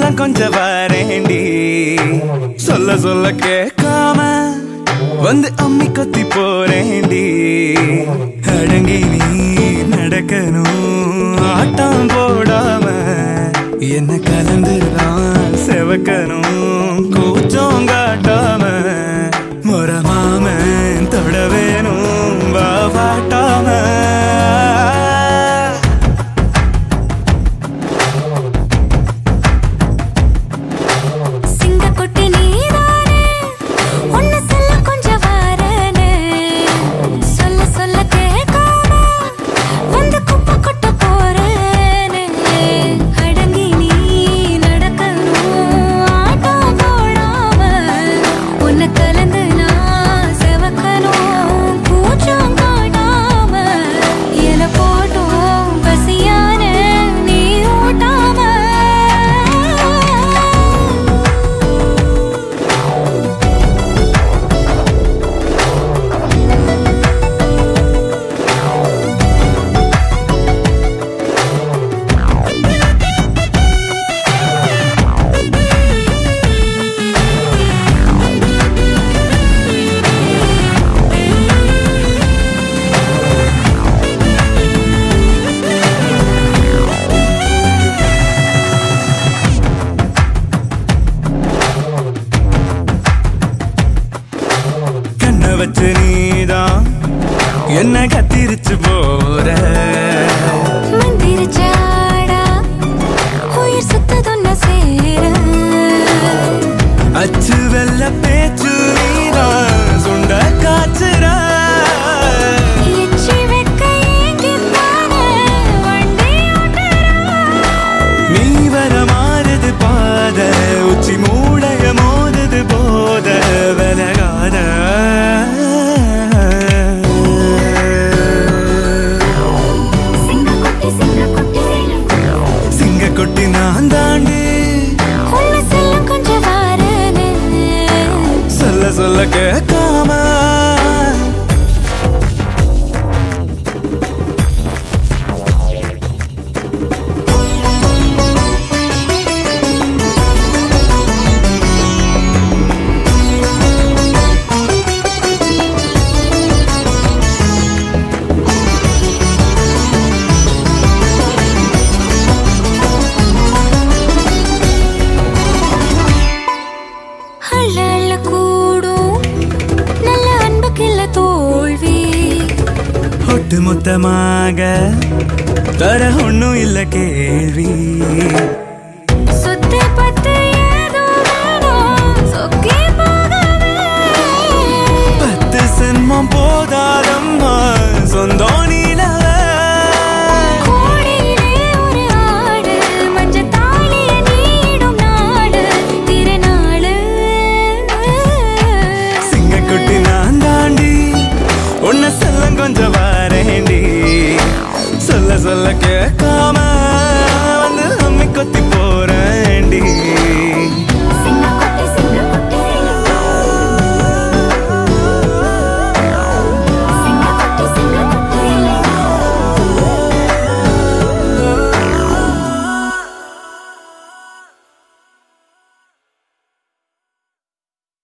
செல்லம் கொஞ்சம் வரேண்டி சொல்ல சொல்ல கேட்காம வந்து அம்மி கொத்தி போறேண்டி அடங்கி நீ நடக்கணும் ஆட்டம் போடாம என்ன கலந்துதான் செவக்கணும் கூச்சம் காட்டாம முறமாம தொட வேணும் வாட்டாம சிங்கக்குட்டி நீதானே உன்னை சொல்ல கொஞ்சம் வாரேனே சொல்ல சொல்ல கேட்காம வந்து குப்பை கொட்ட போறேனே அடங்கி நீ நடக்கணும் ஆட்டம் போடாம உன்னை கலந்து நான் செவக்கணும் கூச்சம் காட்டாம என போட்டும் பசியான நீ ஊட்டாம கண்ண வச்சு நீதான் என்ன கத்திரிச்சு போற மந்திரிச்சாடா உயிர் சுத்ததொன்ன சேர அச்சு வெள்ள பேச்சு நீதான் சுண்ட காச்சுற எச்சி வெக்க ஏங்கித்தானே வண்டி ஓட்டுறா நீ வர மாறுது பாத உச்சி மூடைய மோதுது போத விலகாத சிங்கக்குட்டி சிங்கக்குட்டி சிங்க கொட்டி நான் தாண்டி உன்னை செல்ல கொஞ்சம் வாரேனே சொல்ல சொல்ல கேட்காம அள்ள அள்ள கூடும் நல்ல அன்புக்கில்ல தோல்வி ஒட்டு மொத்தமாக தர ஒண்ணும் இல்ல கேள்வி சுத்தி பத்து ஏதோ வேணும் சொக்கி போகவே பத்து சென்மம் போதாதம்மா சொந்தம் நீலவ கோடியிலே ஒரு ஆடு மஞ்சள் தாலிய நீடும் நாடு திருநாளு சிங்கக்குட்டி நான் தாண்டி உன்னை செல்லம் கொஞ்சம் வரேண்டி சொல்ல சொல்ல கேட்க